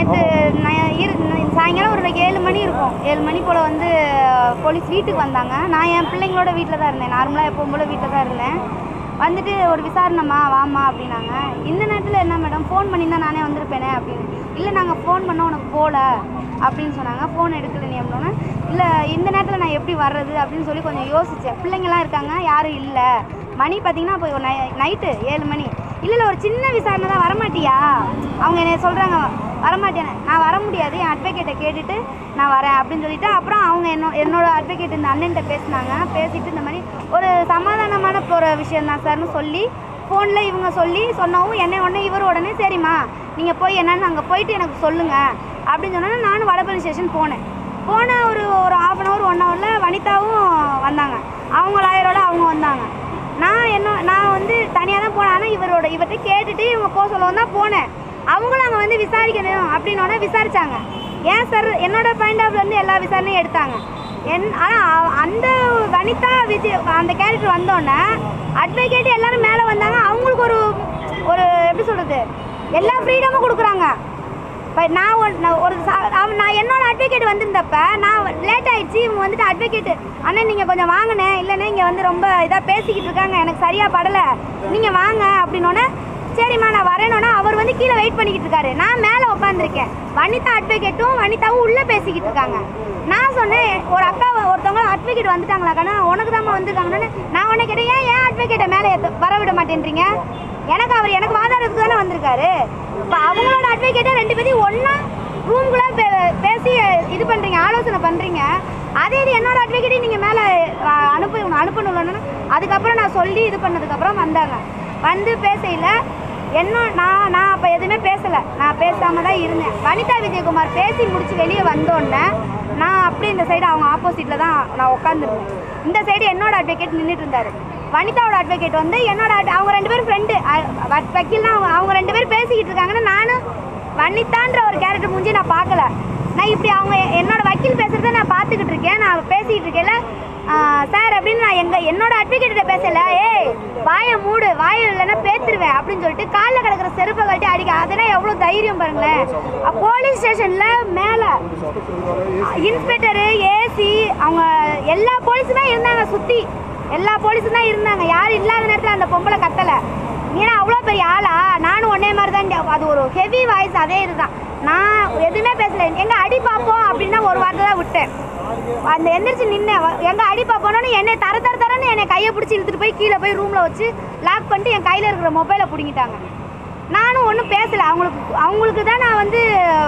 நேற்று இரு சாயங்காலம் ஒரு ஏழு மணி இருக்கும் ஏழு மணி போல் வந்து போலீஸ் வீட்டுக்கு வந்தாங்க நான் என் பிள்ளைங்களோட வீட்டில் தான் இருந்தேன் நார்மலாக எப்பவும் போல் வீட்டில் தான் இருந்தேன் வந்துட்டு ஒரு விசாரணைம்மா வாம்மா அப்படின்னாங்க இந்த நேரத்தில் என்ன மேடம் ஃபோன் பண்ணியிருந்தா நானே வந்திருப்பேனே அப்படின்னு இல்லை நாங்கள் ஃபோன் பண்ண உனக்கு போகல அப்படின்னு சொன்னாங்க ஃபோன் எடுக்கல நீ அப்படின்னா இல்லை இந்த நேரத்தில் நான் எப்படி வர்றது அப்படின்னு சொல்லி கொஞ்சம் யோசித்தேன் பிள்ளைங்களாம் இருக்காங்க யாரும் இல்லை மணி பார்த்தீங்கன்னா இப்போ நை நைட்டு ஏழு மணி இல்லை இல்லை ஒரு சின்ன விசாரணை தான் வரமாட்டியா அவங்க என்ன சொல்கிறாங்க வரமாட்டேன் நான் வர முடியாது என் அட்வொகேட்டை கேட்டுட்டு நான் வரேன் அப்படின்னு சொல்லிட்டு அப்புறம் அவங்க என்னோ என்னோட அட்வொகேட் இந்த அண்ணன்ட்ட பேசினாங்க பேசிட்டு இந்த மாதிரி ஒரு சமாதானமான போகிற விஷயம் தான் சார்னு சொல்லி ஃபோனில் இவங்க சொல்லி சொன்னவும் என்னை உடனே இவர் உடனே சரிம்மா நீங்கள் போய் என்னன்னு அங்கே போயிட்டு எனக்கு சொல்லுங்கள் அப்படின்னு சொன்னோன்னே நானும் வடபழனி ஸ்டேஷன் போனேன் போன ஒரு ஒரு ஹாஃப் அன் ஹவர் ஒன் ஹவரில் வனிதாவும் வந்தாங்க அவங்க லாயரோட அவங்க வந்தாங்க நான் என்ன நான் வந்து தனியாக தான் போனேன் ஆனால் இவரோட இவர்கிட்ட கேட்டுட்டு இவங்க போக சொல்லவும் தான் போனேன் அவங்களும் அங்கே வந்து விசாரிக்கணும் அப்படின்னோடனே விசாரிச்சாங்க ஏன் சார் என்னோட பாயிண்ட் ஆஃப்லேருந்து எல்லா விசாரணையும் எடுத்தாங்க என் ஆனால் அந்த வனிதா விஜய் அந்த கேரக்டர் வந்தோடனே அட்வொகேட் எல்லாரும் மேலே வந்தாங்க அவங்களுக்கு ஒரு ஒரு எப்படி சொல்கிறது எல்லா ஃப்ரீடமும் கொடுக்குறாங்க இப்போ நான் ஒரு நான் ஒரு சா- அவன் நான் என்னோட அட்வொகேட் வந்திருந்தப்ப நான் லேட் ஆயிடுச்சு இவங்க வந்துட்டு அட்வொகேட் அண்ணன் நீங்கள் கொஞ்சம் வாங்கினே இல்லைன்னா இங்கே வந்து ரொம்ப இதாக பேசிக்கிட்டு இருக்காங்க எனக்கு சரியாக படலை நீங்கள் வாங்க அப்படின்னோடனே சரிம்மா நான் வரேனோன்னா அவர் வந்து கீழே வெயிட் பண்ணிக்கிட்டு இருக்காரு நான் மேலே உட்காந்துருக்கேன் வனிதா அட்வொகேட்டும் வனிதாவும் உள்ளே பேசிக்கிட்டு இருக்காங்க நான் சொன்னேன் ஒரு அக்கா ஒருத்தவங்க அட்வொகேட் வந்துட்டாங்களா கண்ணா உனக்கு தான் வந்திருக்காங்கன்னு நான் உடனே கேட்டேன் ஏன் ஏன் அட்வொகேட்டை மேலே ஏத்த- வர விட மாட்டேன்றீங்க எனக்கு அவர் எனக்கு வாதாடுறதுக்கு தானே வந்திருக்காரு இப்போ அவங்களோட அட்வொகேட்டை ரெண்டு பேரையும் ஒன்றா ரூம்குள்ளே பே பேசி இது பண்ணுறீங்க ஆலோசனை பண்ணுறீங்க அதே இது என்னோட அட்வொகேட்டையும் நீங்கள் மேலே அனுப்பி அனுப்பணும்லன்னு அதுக்கப்புறம் நான் சொல்லி இது பண்ணதுக்கப்புறம் வந்தாங்க வந்து பேசையில் என்ன நான் நான் அப்போ எதுவுமே பேசலை நான் பேசாமல் தான் இருந்தேன் வனிதா விஜயகுமார் பேசி முடிச்சு வெளியே வந்தோடனே நான் அப்படியே இந்த சைடு அவங்க ஆப்போசிட்டில் தான் நான் உட்காந்துருந்தேன் இந்த சைடு என்னோட அட்வொகேட் நின்றுட்டு இருந்தார் வனிதாவோட அட்வொகேட் வந்து என்னோட adv- அவங்க ரெண்டு பேரும் ஃப்ரெண்டு வக்கீல்னா அவங்க அவங்க ரெண்டு பேரும் பேசிக்கிட்டு இருக்காங்கன்னு நானும் வனிதான்ற ஒரு கேரக்டர் முடிஞ்சு நான் பார்க்கல நான் இப்படி அவங்க என்னோட வக்கீல் பேசுகிறத நான் பார்த்துக்கிட்டு இருக்கேன் நான் பேசிக்கிட்டு இருக்கேன்ல சார் அப்படின்னு நான் எங்கள் என்னோட அட்வொகேட்ட பேசல ஏய் வாயை மூடு வாயை இல்லைன்னா பேத்துருவேன் அப்படின்னு சொல்லிட்டு காலில் கிடக்கிற செருப்பை கட்டி அடிக்க அதெல்லாம் எவ்வளோ தைரியம் பாருங்களேன் போலீஸ் ஸ்டேஷனில் மேலே இன்ஸ்பெக்டரு ஏசி அவங்க எல்லா போலீஸுமே இருந்தாங்க சுற்றி எல்லா போலீஸும் தான் இருந்தாங்க யாரும் இல்லாத நேரத்தில் அந்த பொம்பளை கத்தலை ஏன்னா அவ்வளோ பெரிய ஆளா நானும் ஒன்னே மாதிரி தான் அது ஒரு ஹெவி வாய்ஸ் அதே இதுதான் நான் எதுவுமே பேசல எங்க அடி பார்ப்போம் அப்படின்னா ஒரு வார்த்தை தான் விட்டேன் அந்த எந்திரிச்சு நின்று எங்க அடி பார்ப்போன்னு என்னை தர தர தரன்னு என்னை கையை பிடிச்சி இழுத்துட்டு போய் கீழே போய் ரூமில் வச்சு லாக் பண்ணிட்டு என் கையில் இருக்கிற மொபைலை பிடிங்கிட்டாங்க நானும் ஒன்றும் பேசலை அவங்களுக்கு அவங்களுக்கு தான் நான் வந்து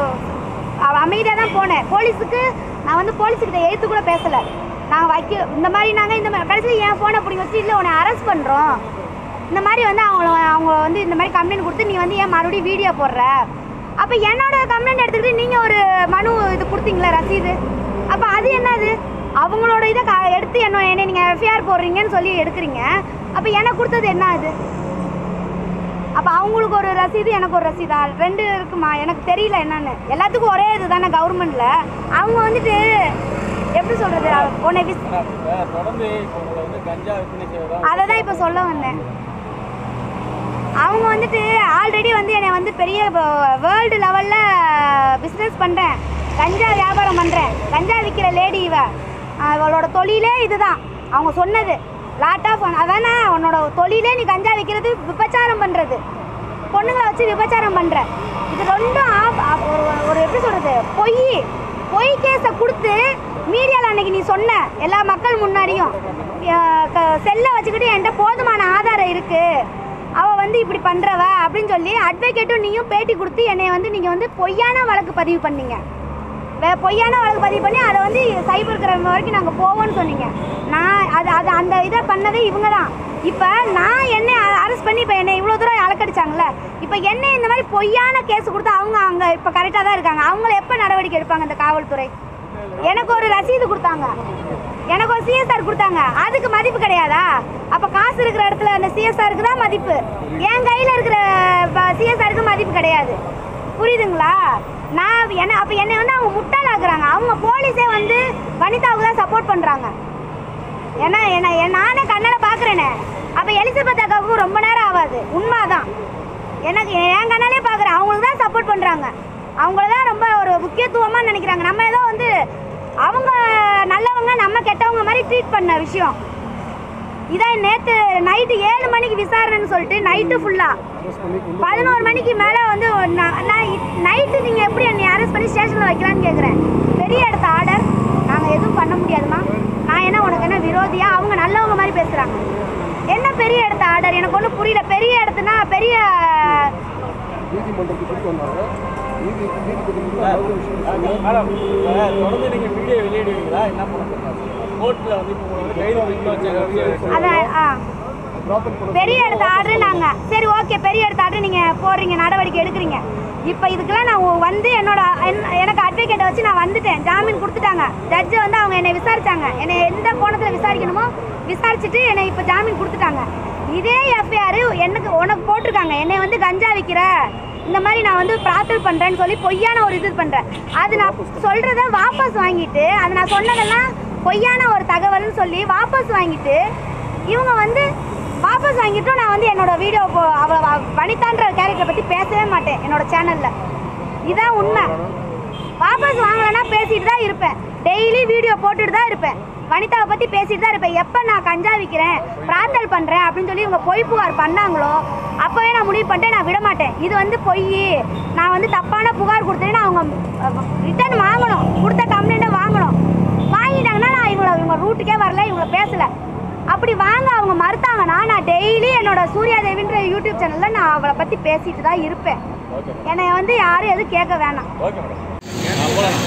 அமைதியாக தான் போனேன் போலீஸுக்கு நான் வந்து போலீஸுக்கிட்ட எழுத்து கூட பேசலை நான் வைக்க இந்த மாதிரி நாங்கள் இந்த மாதிரி கடைசியில் என் ஃபோனை பிடிங்க வச்சு இல்லை உன்னை அரெஸ்ட் பண்ணுறோம் இந்த மாதிரி வந்து அவங்கள அவங்க வந்து இந்த மாதிரி கம்ப்ளைண்ட் கொடுத்து நீ வந்து ஏன் மறுபடியும் வீடியோ போடுற அப்போ என்னோட கம்ப்ளைண்ட் எடுத்துக்கிட்டு நீங்கள் ஒரு மனு இது கொடுத்தீங்களா ரசீது அப்போ அது என்னது அவங்களோட இதை க எடுத்து என்ன என்னை நீங்கள் எஃப்ஐஆர் போடுறீங்கன்னு சொல்லி எடுக்கிறீங்க அப்போ எனக்கு கொடுத்தது என்ன அது அப்போ அவங்களுக்கு ஒரு ரசீது எனக்கு ஒரு ரசீதா ரெண்டு இருக்குமா எனக்கு தெரியல என்னன்னு எல்லாத்துக்கும் ஒரே இது தானே கவர்மெண்ட்டில் அவங்க வந்துட்டு எப்படி சொல்கிறது உன்னை விஸ் ஆனா, இப்ப தொடர்ந்து இப்போ உங்களை வந்து கஞ்சா விற்பனை செய்வதா அதை தான் இப்போ சொல்ல வந்தேன் அவங்க வந்துட்டு ஆல்ரெடி வந்து என்னை வந்து பெரிய வேர்ல்டு லெவலில் பிஸ்னஸ் பண்ணுறேன் கஞ்சா வியாபாரம் பண்ணுறேன் கஞ்சா விற்கிற லேடி இவ அவளோட தொழிலே இதுதான் அவங்க சொன்னது லாட் ஆஃப் அதானே உன்னோட தொழிலே நீ கஞ்சா விற்கிறது விபச்சாரம் பண்ணுறது பொண்ணுங்களை வச்சு விபச்சாரம் பண்ணுற இது ரெண்டும் ஆப்- ஆப்- ஒரு ஒரு எப்படி சொல்கிறது பொய் பொய் கேஸை கொடுத்து மீடியாவில் அன்னைக்கு நீ சொன்ன எல்லா மக்கள் முன்னாடியும் செல்லை வச்சுக்கிட்டு என்கிட்ட போதுமான ஆதாரம் இருக்குது அவள் வந்து இப்படி பண்ணுறவ அப்படின்னு சொல்லி அட்வொகேட்டும் நீயும் பேட்டி கொடுத்து என்னை வந்து நீங்கள் வந்து பொய்யான வழக்கு பதிவு பண்ணீங்க வே பொய்யான வழக்கு பதிவு பண்ணி அதை வந்து சைபர் கிரைம் வரைக்கும் நாங்கள் போவோம்னு சொன்னீங்க நான் அது அது அந்த இதை பண்ணதே இவங்க தான் இப்போ நான் என்ன அரெஸ்ட் பண்ணி இப்போ என்னை இவ்வளோ தூரம் அலக்கடிச்சாங்கல்ல இப்போ என்ன இந்த மாதிரி பொய்யான கேஸ் கொடுத்து அவங்க அங்கே இப்போ கரெக்டாக தான் இருக்காங்க அவங்கள எப்போ நடவடிக்கை எடுப்பாங்க இந்த காவல்துறை எனக்கு ஒரு ரசீது கொடுத்தாங்க எனக்கு ஒரு சிஎஸ்ஆர் கொடுத்தாங்க அதுக்கு மதிப்பு கிடையாதா அப்போ காசு இருக்கிற இடத்துல அந்த சிஎஸ்ஆருக்கு தான் மதிப்பு என் கையில் இருக்கிற சிஎஸ்ஆருக்கு மதிப்பு கிடையாது புரியுதுங்களா நான் என்ன அப்போ என்னை வந்து அவங்க முட்டாளாக்குறாங்க அவங்க போலீஸே வந்து வனிதாவுக்கு தான் சப்போர்ட் பண்ணுறாங்க ஏன்னா என்ன என் நானே கண்ணால் பார்க்குறேனே அப்போ எலிசபெத் அக்காவுக்கும் ரொம்ப நேரம் ஆகாது உண்மைதான் எனக்கு என் கண்ணாலே பார்க்குறேன் அவங்களுக்கு தான் சப்போர்ட் பண்ணுறாங்க அவங்கள தான் முக்கியத்துவமாக நினைக்கிறாங்க நம்ம ஏதோ வந்து அவங்க நல்லவங்க நம்ம கெட்டவங்க மாதிரி ட்ரீட் பண்ண விஷயம் இதான் நேற்று நைட்டு ஏழு மணிக்கு விசாரணைன்னு சொல்லிட்டு நைட்டு ஃபுல்லாக பதினோரு மணிக்கு மேலே வந்து நான் நைட்டு நீங்கள் எப்படி என்னை அரெஸ்ட் பண்ணி ஸ்டேஷனில் வைக்கலான்னு கேட்குறேன் பெரிய இடத்த ஆர்டர் நாங்கள் எதுவும் பண்ண முடியாதுமா நான் என்ன உனக்கு என்ன விரோதியா அவங்க நல்லவங்க மாதிரி பேசுகிறாங்க என்ன பெரிய இடத்த ஆர்டர் எனக்கு ஒன்றும் புரியல பெரிய இடத்துனா பெரிய நீதிமன்றத்துக்கு வந்தாங்க நீதி நீதிபதி மேடம் இப்ப தொடர்ந்து நீங்க வீடியோ வெளியிடுவீங்களா என்ன பண்ண போறீங்க கோர்ட்ல வந்து இப்போ உங்களை வந்து கைது வைக்க வச்சாங்க அதை ஆ ப்ராப்பர் பண்ண பெரிய இடத்த ஆர்டர் நாங்க சரி ஓகே பெரிய இடத்த ஆர்டர் நீங்க போடுறீங்க நடவடிக்கை எடுக்கிறீங்க இப்போ இதுக்கெல்லாம் நான் ஒ- வந்து என்னோட என்- எனக்கு அட்வொகேட்டை வச்சு நான் வந்துட்டேன் ஜாமீன் கொடுத்துட்டாங்க ஜட்ஜு வந்து அவங்க என்னை விசாரிச்சாங்க என்னை எந்த கோணத்தில் விசாரிக்கணுமோ விசாரிச்சுட்டு என்னை இப்போ ஜாமீன் கொடுத்துட்டாங்க இதே எஃப்ஐஆர் எனக்கு உனக்கு போட்டிருக்காங்க என்னை வந்து கஞ்சா விற்கிற இந்த மாதிரி நான் வந்து பிரார்த்தல் பண்ணுறேன்னு சொல்லி பொய்யான ஒரு இது பண்ணுறேன் அது நான் சொல்கிறத வாபஸ் வாங்கிட்டு அது நான் சொன்னதெல்லாம் பொய்யான ஒரு தகவல்னு சொல்லி வாபஸ் வாங்கிட்டு இவங்க வந்து வாபஸ் வாங்கிட்டும் நான் வந்து என்னோட வீடியோ அவ அவ- வனிதான்ற கேரக்டரை பற்றி பேசவே மாட்டேன் என்னோட சேனலில் இதான் உண்மை வாபஸ் வாங்கலைன்னா பேசிட்டு தான் இருப்பேன் டெய்லி வீடியோ போட்டுட்டு தான் இருப்பேன் வனிதாவை பற்றி பேசிட்டு தான் இருப்பேன் எப்போ நான் கஞ்சா விற்கிறேன் பிரார்த்தல் பண்ணுறேன் அப்படின்னு சொல்லி இவங்க பொய் புகார் பண்ணாங்களோ அப்போவே நான் முடிவு பண்ணிட்டேன் நான் விட மாட்டேன் இது வந்து பொய் நான் வந்து தப்பான புகார் கொடுத்தேன்னு அவங்க ரிட்டர்ன் வாங்கணும் கொடுத்த கம்ப்ளைண்ட்டை வாங்கணும் வாங்கிட்டாங்கன்னா நான் இவங்கள இவங்க ரூட்டுக்கே வரல இவங்கள பேசலை அப்படி வாங்க அவங்க மறுத்தாங்கன்னா நான் டெய்லி என்னோட சூர்யா தேவின்ற யூடியூப் சேனலில் நான் அவளை பற்றி பேசிட்டு தான் இருப்பேன் என்னை வந்து யாரும் எதுவும் கேட்க வேணாம் ஓகே மேடம் போலாம்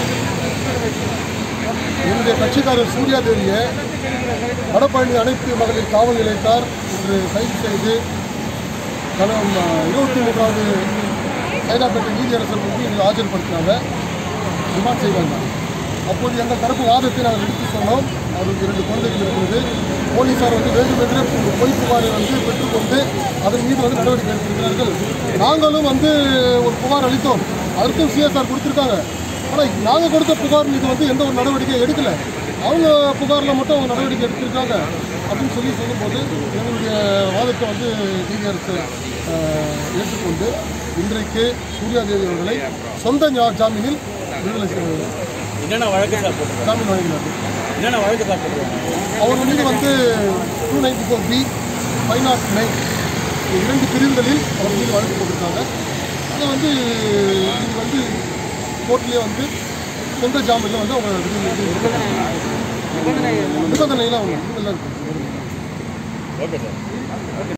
என்னுடைய கட்சிக்காரர் சூர்யா தேவியை வடபழனி அனைத்து மகளிர் காவல் நிலையத்தார் இன்று கைது செய்து கலம் இருபத்தி மூன்றாவது சைதாப்பேட்டை நீதியரசர் முன்பு இதில் ஆஜர்படுத்தினாங்க ரிமாண்ட் செய்வாங்க அப்போது எங்கள் தரப்பு வாதத்தை நாங்கள் எடுத்து சொன்னோம் அவருக்கு இரண்டு குழந்தைகள் இருக்கிறது போலீசார் வந்து வேண்டுமென்றே பு- பொய் புகாரை வந்து பெற்றுக்கொண்டு அதன் மீது வந்து நடவடிக்கை எடுத்திருக்கிறார்கள் நாங்களும் வந்து ஒரு புகார் அளித்தோம் அதற்கும் சிஎஸ்ஆர் கொடுத்துருக்காங்க ஆனால் நாங்கள் கொடுத்த புகார் மீது வந்து எந்த ஒரு நடவடிக்கையும் எடுக்கலை அவங்க புகாரில் மட்டும் அவங்க நடவடிக்கை எடுத்திருக்காங்க அப்படின்னு சொல்லி சொல்லும்போது எங்களுடைய வாதத்தை வந்து நீதியரசு அஹ், ஏற்றுக்கொண்டு இன்றைக்கு சூர்யாதேவி அவர்களை சொந்த ஜா- ஜாமீனில் விடுதலை செய்ய என்னென்ன வழக்கு சார் போட்டுருக்காங்க ஜாமீன் வழங்கினார்கள் என்னென்ன வழக்கு சார் போட்டுருக்காங்க அவர் மீது வந்து two ninety four B five nought nine இரண்டு பிரிவுகளில் அவர் மீது வழக்கு போட்டிருக்காங்க அதை வந்து இது வந்து கோர்ட்லேயே வந்து சொந்த ஜாமீனில் வந்து அவங்க விடுதலை நிபந்தனைலாம் அவங்க எல்லாம் இருக்கு ஓகே சார்